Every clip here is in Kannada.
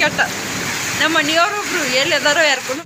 ಕೆಟ್ಟ ನಮ್ಮ ಮನೆಯವ್ರೊಬ್ರು ಎಲ್ಲಿದಾರೋ ಯಾರ್ಕೊಂಡು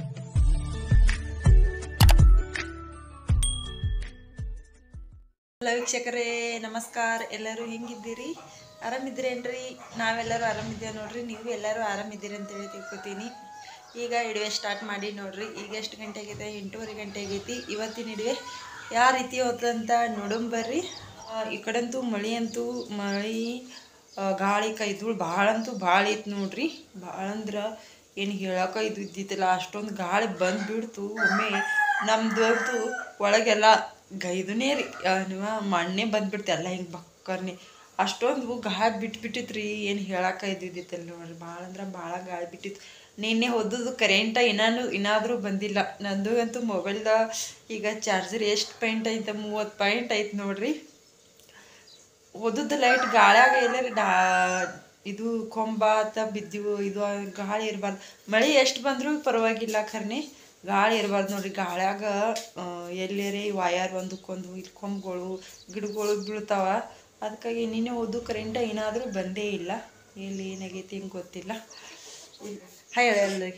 ಹಲೋ ವೀಕ್ಷಕರೇ ನಮಸ್ಕಾರ ಎಲ್ಲರೂ ಹೆಂಗಿದ್ದೀರಿ ಆರಾಮಿದ್ದೀರೇನ್ರಿ ನಾವೆಲ್ಲರೂ ಆರಾಮಿದ್ದೇವೆ ನೋಡ್ರಿ ನೀವು ಎಲ್ಲರೂ ಆರಾಮಿದ್ದೀರಿ ಅಂತೇಳಿ ತಿಳ್ಕೊತೀನಿ ಈಗ ಇಡುವೆ ಸ್ಟಾರ್ಟ್ ಮಾಡಿ ನೋಡ್ರಿ ಈಗ ಎಷ್ಟು ಗಂಟೆ ಆಗೈತೆ ಎಂಟೂವರೆ ಗಂಟೆ ಆಗೈತಿ ಇವತ್ತಿನ ಇಡುವೆ ಯಾವ ರೀತಿ ಹೋದಂತ ನೋಡಂಬರ್ರಿ ಆ, ಈ ಕಡೆಂತೂ ಮಳೆ ಅಂತೂ ಮಳೆ ಆ, ಗಾಳಿ ಕೈದುಳು ಭಾಳ ಅಂತೂ ಭಾಳ ಐತಿ ನೋಡ್ರಿ ಭಾಳ ಅಂದ್ರೆ ಏನು ಹೇಳಕ ಇದು ಇದ್ದಿತ್ತಿಲ್ಲ ಅಷ್ಟೊಂದು ಗಾಳಿ ಬಂದ್ಬಿಡ್ತು ಒಮ್ಮೆ ನಮ್ದು ಅಂತೂ ಒಳಗೆಲ್ಲ ಗೈದನೇ ರೀ ಆ, ನೀವು ಮಣ್ಣೆ ಬಂದ್ಬಿಡ್ತು ಎಲ್ಲ ಹಿಂಗೆ ಬಕ್ಕರ್ನೆ ಅಷ್ಟೊಂದು ಗಾಳಿ ಬಿಟ್ಬಿಟ್ಟಿತ್ರಿ ಏನು ಹೇಳಕ ಇದ್ದಿದ್ದಿತ್ತಲ್ಲ ನೋಡ್ರಿ ಭಾಳ ಅಂದ್ರೆ ಭಾಳ ಗಾಳಿ ಬಿಟ್ಟಿತ್ತು ನಿನ್ನೆ ಹೋದದ್ದು ಕರೆಂಟ ಏನಾನು ಏನಾದರೂ ಬಂದಿಲ್ಲ ನಂದು ಅಂತೂ ಮೊಬೈಲ್ದ ಈಗ ಚಾರ್ಜರ್ ಎಷ್ಟು ಪಾಯಿಂಟ್ ಐತೆ ಮೂವತ್ತು ಪಾಯಿಂಟ್ ಐತೆ ನೋಡ್ರಿ ಓದದ್ದು ಲೈಟ್ ಗಾಳ್ಯಾಗ ಎಲ್ಲಾರ ಡಾ ಇದು ಕೊಂಬ ಅಂತ ಬಿದ್ದಿವು ಇದು ಗಾಳಿ ಇರಬಾರ್ದು ಮಳೆ ಎಷ್ಟು ಬಂದರೂ ಪರವಾಗಿಲ್ಲ ಖರ್ನೆ ಗಾಳಿ ಇರಬಾರ್ದು ನೋಡ್ರಿ ಗಾಳ್ಯಾಗ ಎಲ್ಲೇರೆ ವಯರ್ ಒಂದಕ್ಕೊಂದು ಇಲ್ಲಿ ಕೊಂಬಗಳು ಗಿಡಗಳು ಬೀಳ್ತಾವ ಅದಕ್ಕಾಗಿ ನಿನ್ನೆ ಓದು ಕರೆಂಟ ಏನಾದರೂ ಬಂದೇ ಇಲ್ಲ ಎಲ್ಲಿ ಏನಾಗೈತಿ ಹಿಂಗೆ ಗೊತ್ತಿಲ್ಲ ಹಾಯ್ ಹೇಳಿ ಎಲ್ಲರಿಗೆ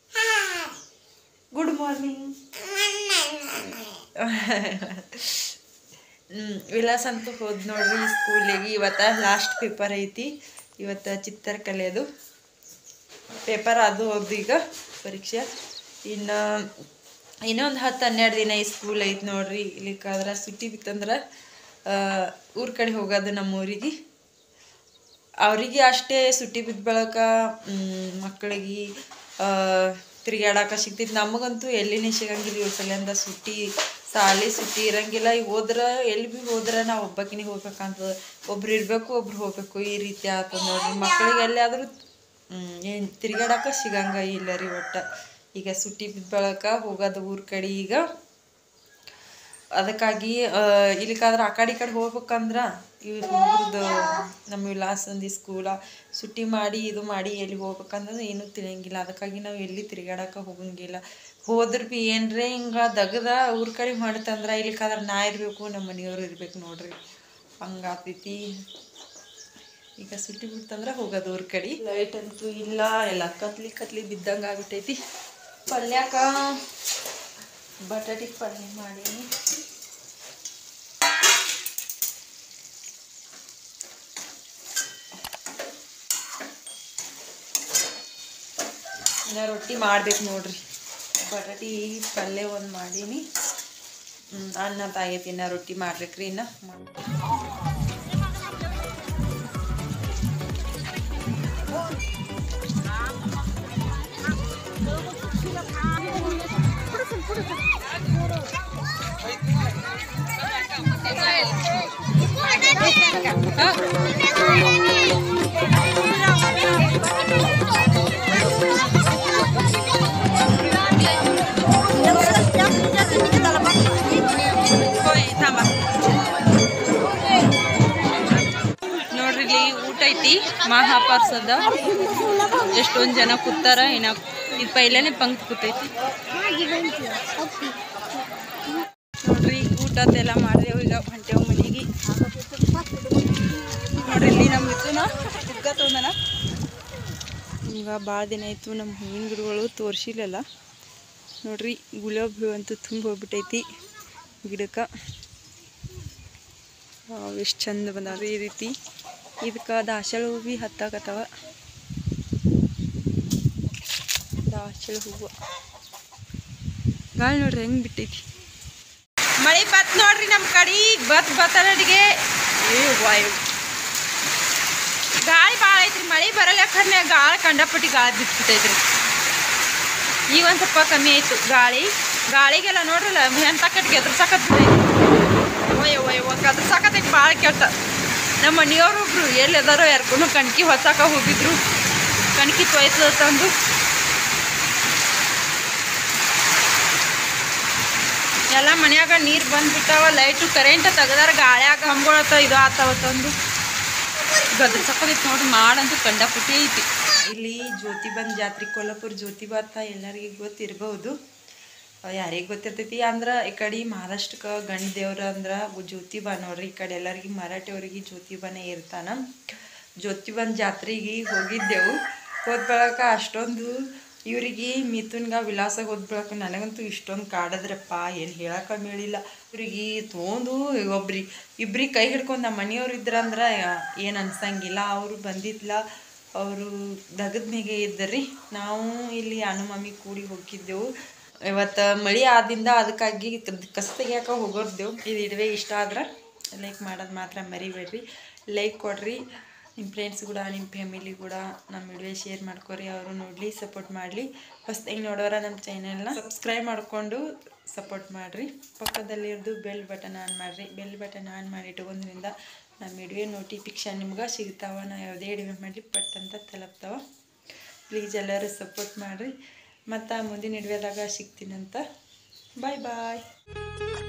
ಗುಡ್ ಮಾರ್ನಿಂಗ್ ಹ್ಮ್, ವಿಲಾಸ್ ಅಂತ ಹೋದ್ ನೋಡ್ರಿ ಸ್ಕೂಲಿಗೆ ಇವತ್ತ ಲಾಸ್ಟ್ ಪೇಪರ್ ಐತಿ ಇವತ್ತ ಚಿತ್ರಕಲೆದು ಪೇಪರ್ ಅದು ಹೋಗ್ದು ಈಗ ಪರೀಕ್ಷೆ ಇನ್ನು ಇನ್ನೊಂದು ಹತ್ತು ಹನ್ನೆರಡು ದಿನ ಈ ಸ್ಕೂಲ್ ಐತಿ ನೋಡ್ರಿ ಇಲ್ಲಿಕ್ಕಾದ್ರೆ ಸುಟ್ಟಿ ಬಿತ್ತಂದ್ರೆ ಊರ ಕಡೆ ಹೋಗೋದು ನಮ್ಮ ಊರಿಗೆ ಅವರಿಗೆ ಅಷ್ಟೇ ಸುಟ್ಟಿ ಬಿದ್ದ ಬಳಕ ಮಕ್ಕಳಿಗೆ ತಿರುಗಾಡಕ ಸಿಗ್ತೈತಿ ನಮಗಂತೂ ಎಲ್ಲಿನೇ ಸಿಗಂಗಿಲ್ಲ ಇವ್ರ ಸಲಿಂದ ಸುಟ್ಟಿ ಸಾಲಿ ಸುಟ್ಟಿ ಇರಂಗಿಲ್ಲ ಈಗ ಹೋದ್ರ ಎಲ್ಲಿ ಭೀ ಹೋದ್ರ ನಾವು ಒಬ್ಬಕಿನೇ ಹೋಗ್ಬೇಕಂತದ ಒಬ್ರು ಇರಬೇಕು ಒಬ್ರು ಹೋಗ್ಬೇಕು ಈ ರೀತಿ ಆಗ್ತದ ನೋಡ್ರಿ ಮಕ್ಕಳಿಗೆ ಎಲ್ಲಿಯಾದ್ರೂ ಏನು ತಿರುಗಾಡಕ ಸಿಗಂಗ ಇಲ್ಲ ರೀ ಒಟ್ಟು ಈಗ ಸುಟ್ಟಿ ಬಿದ್ದ ಬಳಕ ಹೋಗೋದು ಊರ ಕಡೆ ಈಗ ಅದಕ್ಕಾಗಿ ಇಲ್ಲಿಕಾದ್ರೆ ಆ ಕಡೆ ಈ ಕಡೆ ಹೋಗ್ಬೇಕಂದ್ರ ಇವ್ ಹುಡುಗರದು ನಮ್ಮ ವಿಲಾಸಂದಿ ಸ್ಕೂಲ ಸುಟ್ಟಿ ಮಾಡಿ ಇದು ಮಾಡಿ ಎಲ್ಲಿ ಹೋಗ್ಬೇಕಂದ್ರೆ ಏನೂ ತಿಳಿಯಂಗಿಲ್ಲ ಅದಕ್ಕಾಗಿ ನಾವು ಎಲ್ಲಿ ತಿರುಗಾಡಕ್ಕೆ ಹೋಗಂಗಿಲ್ಲ ಹೋದ್ರ ಭೀ ಏನ್ರೆ ಹಿಂಗೆ ದಗದ ಊರ ಕಡೆ ಮಾಡ್ತಂದ್ರೆ ಇಲ್ಲಿಕಾದ್ರೆ ನಾ ಇರಬೇಕು ನಮ್ಮ ಮನೆಯವ್ರು ಇರ್ಬೇಕು ನೋಡ್ರಿ ಹಂಗಾತೈತಿ ಈಗ ಸುಟ್ಟಿ ಬಿಡ್ತಂದ್ರೆ ಹೋಗೋದು ಊರ ಕಡೆ ಲೈಟ್ ಅಂತೂ ಇಲ್ಲ ಎಲ್ಲ ಕತ್ಲಿ ಕತ್ಲಿ ಬಿದ್ದಂಗೆ ಆಗ್ಬಿಟ್ಟೈತಿ ಪಲ್ಯಾಕ ಬಟಾಟಿ ಪಲ್ಯ ಮಾಡೀನಿ ಇನ್ನು ರೊಟ್ಟಿ ಮಾಡ್ಬೇಕು ನೋಡ್ರಿ ಬಟಾಟಿ ಪಲ್ಯ ಒಂದು ಮಾಡೀನಿ ಹ್ಮ್, ಅನ್ನ ತಾಗೈತಿ ಇನ್ನು ರೊಟ್ಟಿ ಮಾಡ್ಬೇಕ್ರಿ ಇನ್ನು ನೋಡ್ರಿ ಇಲ್ಲಿ ಊಟ ಐತಿ ಮಹಾಪಾರ್ಸದ ಎಷ್ಟೊಂದು ಜನ ಕೂತಾರ ಏನ ಇದು ಪೈಲೇನೆ ಪಂಕ್ತಿ ಕೂತೈತಿ ನೋಡ್ರಿ ಊಟ ಅದೆಲ್ಲ ಮಾಡಿದೆವು ಈಗ ಹೊಂಟೆವು ಮನೆಗೆ ನೋಡ್ರಿ ಇಲ್ಲಿ ನಮ್ಮ ಮಿಥುನ ಹುಗ್ಗ ತೊಗೊಂಡನ ಈಗ ಭಾಳ ದಿನ ಆಯಿತು ನಮ್ಮ ಹೂವಿನ ಗಿಡಗಳು ತೋರಿಸಿಲ್ಲಲ್ಲ ನೋಡ್ರಿ ಗುಲಾಬಿ ಹೂ ಅಂತೂ ತುಂಬ ಹೋಗ್ಬಿಟ್ಟೈತಿ ಗಿಡಕ್ಕೆ ಎಷ್ಟು ಚಂದ ಬಂದಾವ್ರಿ ಈ ರೀತಿ ಇದಕ್ಕೆ ದಾಸವಾಳ ಹೂ ಭೀ ಹತ್ತಾಕತ್ತವ ದಾಸವಾಳ ಹೂವು ಗಾಳಿ ನೋಡ್ರಿ ಹೆಂಗೆ ಬಿಟ್ಟೈತಿ ಮಳೆ ಬತ್ ನೋಡ್ರಿ ನಮ್ಮ ಕಡೆ ಬತ್ ಬತ್ತನಡಿಗೆ ಏ ವಾಯು ಗಾಳಿ ಭಾಳ ಐತ್ರಿ ಮಳೆ ಬರಲ್ಲ ಕರ್ನೆ ಗಾಳಿ ಕಂಡಪಟ್ಟಿ ಗಾಳಿ ಬಿಟ್ಬಿಟ್ಟೈತ್ರಿ ಈಗ ಒಂದು ಸ್ವಲ್ಪ ಕಮ್ಮಿ ಆಯ್ತು ಗಾಳಿ ಗಾಳಿಗೆಲ್ಲ ನೋಡ್ರಲ್ಲ ಎಂತ ಕಟ್ಟಿಗೆ ಎದ್ರ ಸಾಕತ್ ಓಯ್ ಓಯ್ ಅದ್ರ ಸಾಕತ್ತೈತಿ ಭಾಳ ಕೆಟ್ಟ ನಮ್ಮ ಮನೆಯವ್ರೊಬ್ರು ಎಲ್ಲಿದಾರೋ ಯಾರ್ಗೂ ಕಣ್ಕಿ ಹೊಸಾಕ ಹೋಗಿದ್ರು ಕಣ್ಕಿ ತೊಯ್ತದ ತಂದು ಎಲ್ಲ ಮನ್ಯಾಗ ನೀರು ಬಂದ್ಬಿಟ್ಟಾವ ಲೈಟು ಕರೆಂಟ್ ತೆಗ್ದಾರ ಗಾಳ್ಯಾಗ ಹಂಗೊಳತ್ತ ಇದು ಆತಾವ ತಂದು ಗದ್ರ ಸಕ್ಕದೈತಿ ನೋಡ್ರಿ ಮಾಡಂತೂ ಕಂಡಪಟ್ಟಿ ಐತಿ ಇಲ್ಲಿ ಜ್ಯೋತಿ ಬಂದ್ ಜಾತ್ರೆ ಕೊಲ್ಲಾಪುರ ಜ್ಯೋತಿ ಬಾತ ಎಲ್ಲರಿಗೆ ಗೊತ್ತಿರ್ಬೋದು ಯಾರಿಗೆ ಗೊತ್ತಿರ್ತೈತಿ ಅಂದ್ರೆ ಈ ಕಡೆ ಮಹಾರಾಷ್ಟ್ರಕ್ಕೆ ಗಂಡ ದೇವ್ರ ಅಂದ್ರೆ ಜ್ಯೋತಿ ಬಾ ನೋಡ್ರಿ ಈ ಕಡೆ ಎಲ್ಲರಿಗೆ ಮರಾಠಿಯವ್ರಿಗೆ ಜ್ಯೋತಿ ಬಾನೇ ಇರ್ತಾನ ಜ್ಯೋತಿ ಬಂದ್ ಜಾತ್ರೆಗೆ ಹೋಗಿದ್ದೆವು ಹೋದ ಬಳಕ ಅಷ್ಟೊಂದು ಇವ್ರಿಗೆ ಮಿಥುನ್ಗ ವಿಲಾಸ ಹೋದ ಬಳಕ ನನಗಂತೂ ಇಷ್ಟೊಂದು ಕಾಡದ್ರಪ್ಪ ಏನು ಹೇಳಕ್ಕೆ ಮೇಳಿಲ್ಲ ಇವ್ರಿಗೆ ತೊಗೊಂಡು ಒಬ್ರಿ ಇಬ್ರಿಗೆ ಕೈ ಹಿಡ್ಕೊಂಡು ನಮ್ಮ ಮನೆಯವ್ರು ಇದ್ರಂದ್ರೆ ಏನು ಅನ್ಸಂಗಿಲ್ಲ ಅವರು ಬಂದಿದ್ಲ ಅವರು ದಗದ ಮೇಗೆ ಇದ್ದರಿ ನಾವು ಇಲ್ಲಿ ಅನು ಮಮ್ಮಿ ಕೂಡಿ ಹೋಗಿದ್ದೆವು ಇವತ್ತು ಮಳೆ ಆದಿಂದ ಅದಕ್ಕಾಗಿ ಕಸ ತೆಗಿಯಾಕ ಹೋಗೋರ್ದೆವು ಇದು ಇಡುವೆ ಇಷ್ಟ ಆದ್ರೆ ಲೈಕ್ ಮಾಡೋದು ಮಾತ್ರ ಮರಿಬೇಡ್ರಿ ಲೈಕ್ ಕೊಡ್ರಿ ನಿಮ್ಮ ಫ್ರೆಂಡ್ಸ್ ಕೂಡ ನಿಮ್ಮ ಫ್ಯಾಮಿಲಿ ಕೂಡ ನಮ್ಮ ವಿಡಿಯೋ ಶೇರ್ ಮಾಡ್ಕೊರಿ ಅವರು ನೋಡಲಿ ಸಪೋರ್ಟ್ ಮಾಡಲಿ ಹೊಸ್ದಾಗಿ ನೋಡೋರ ನಮ್ಮ ಚಾನೆಲ್ನ ಸಬ್ಸ್ಕ್ರೈಬ್ ಮಾಡಿಕೊಂಡು ಸಪೋರ್ಟ್ ಮಾಡಿರಿ ಪಕ್ಕದಲ್ಲಿರೋದು ಬೆಲ್ ಬಟನ್ ಆನ್ ಮಾಡಿರಿ ಬೆಲ್ ಬಟನ್ ಆನ್ ಮಾಡಿ ಇಟ್ಕೊಂಡ್ರಿಂದ ನಮ್ಮ ವಿಡಿಯೋ ನೋಟಿಫಿಕೇಶನ್ ನಿಮ್ಗೆ ಸಿಗ್ತಾವ ನಾ ಯಾವುದೇ ವಿಡಿಯೋ ಮಾಡಲಿ ಪಟ್ ಅಂತ ತಲುಪ್ತಾವ ಪ್ಲೀಸ್ ಎಲ್ಲರೂ ಸಪೋರ್ಟ್ ಮಾಡಿರಿ ಮತ್ತು ಮುಂದಿನ ವಿಡಿಯೋದಾಗ ಸಿಗ್ತೀನಂತ ಬಾಯ್ ಬಾಯ್